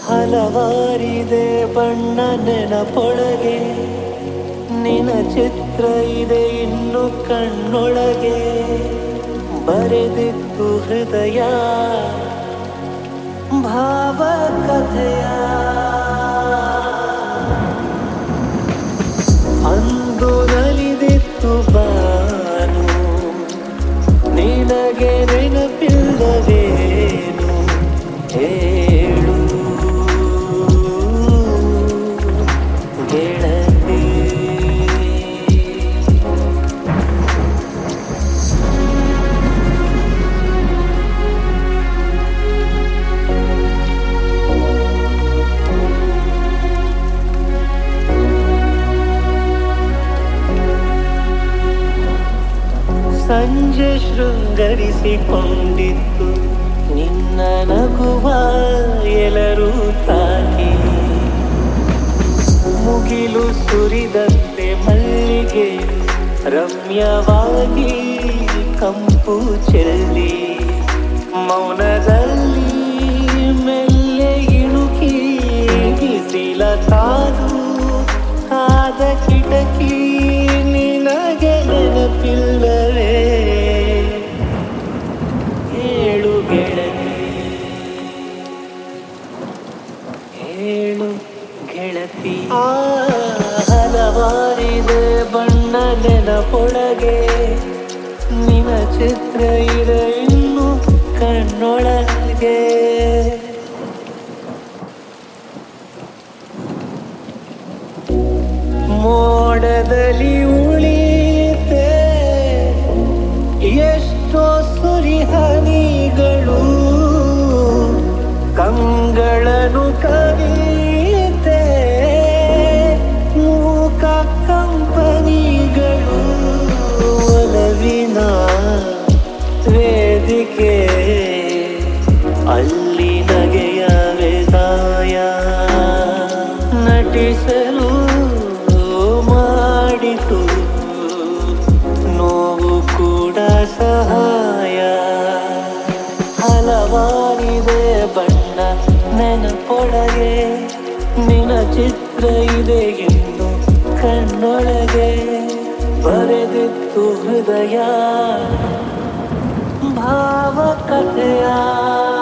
ಹಲವಾರಿದೆ ಬಣ್ಣ ನೆನಪೊಳಗೆ ನಿನ ಚಿತ್ರ ಇದೆ ಇನ್ನು ಕಣ್ಣೊಳಗೆ ಬರೆದಿತ್ತು ಹೃದಯ ಭಾವಕಥೆಯ ಅಂದು ನಲಿದಿತ್ತು ಬಾನು ನಿನಗೆ ನೆನಪಿಲ್ಲವೇನು ಹೇಳು ಗೆಳತಿ ಸಂಜೆ ಶೃಂಗರಿಸಿಕೊಂಡಿತ್ತು ನಿನ್ನ ನಗುವ ಎಲ್ಲರೂ ತಾಕಿ ಮುಗಿಲು ಸುರಿದಂತೆ ಮಲ್ಲಿಗೆ ರಮ್ಯವಾಗಿ ಕಂಪು ಚೆಲ್ಲಿ ಮೌನದಲ್ಲಿ ಮೆಲ್ಲೆ ಇಣುಕಿ ಬಿಸಿಲ ಕಾದು ಕಾದ ಕಿಟಕಿ ನಿನಗೆ ನೆನಪಿಲ್ಲವೇ ಏಳು ಗೆಳತಿ ಏಳು ಗೆಳತಿ ಆ ಹಲವಾರಿದೆ ಬಣ್ಣ ನೆನಪೊಳಗೆ ನಿನ ಚಿತ್ರ ಇದೆ ಇನ್ನು ಕಣ್ಣೊಳಗೆ ಮೋಡದಲ್ಲಿ ಉಳಿತೆ ಎಷ್ಟೋ ಸುರಿಹನಿಗಳು ಕಂಗಳನು ಕರೀತೆ ಮೂಕ ಕಂಪನಿಗಳು ಒಲವಿನ ವೇದಿಕೆ ಅಲ್ಲಿ ನಗೆಯ ವೇದಾಯ ನಟಿಸಲು ಮಾಡಿತು ನೋವು ಕೂಡ ಸಹಾಯ ಹಲವಾರಿದೆ ಬಣ್ಣ ನೆನಪೊಳಗೆ ನಿನ ಚಿತ್ರ ಇದೆ ಇನ್ನು ಕಣ್ಣೊಳಗೆ ಬರೆದಿತ್ತು ಹೃದಯ ಭಾವಕಥೆಯ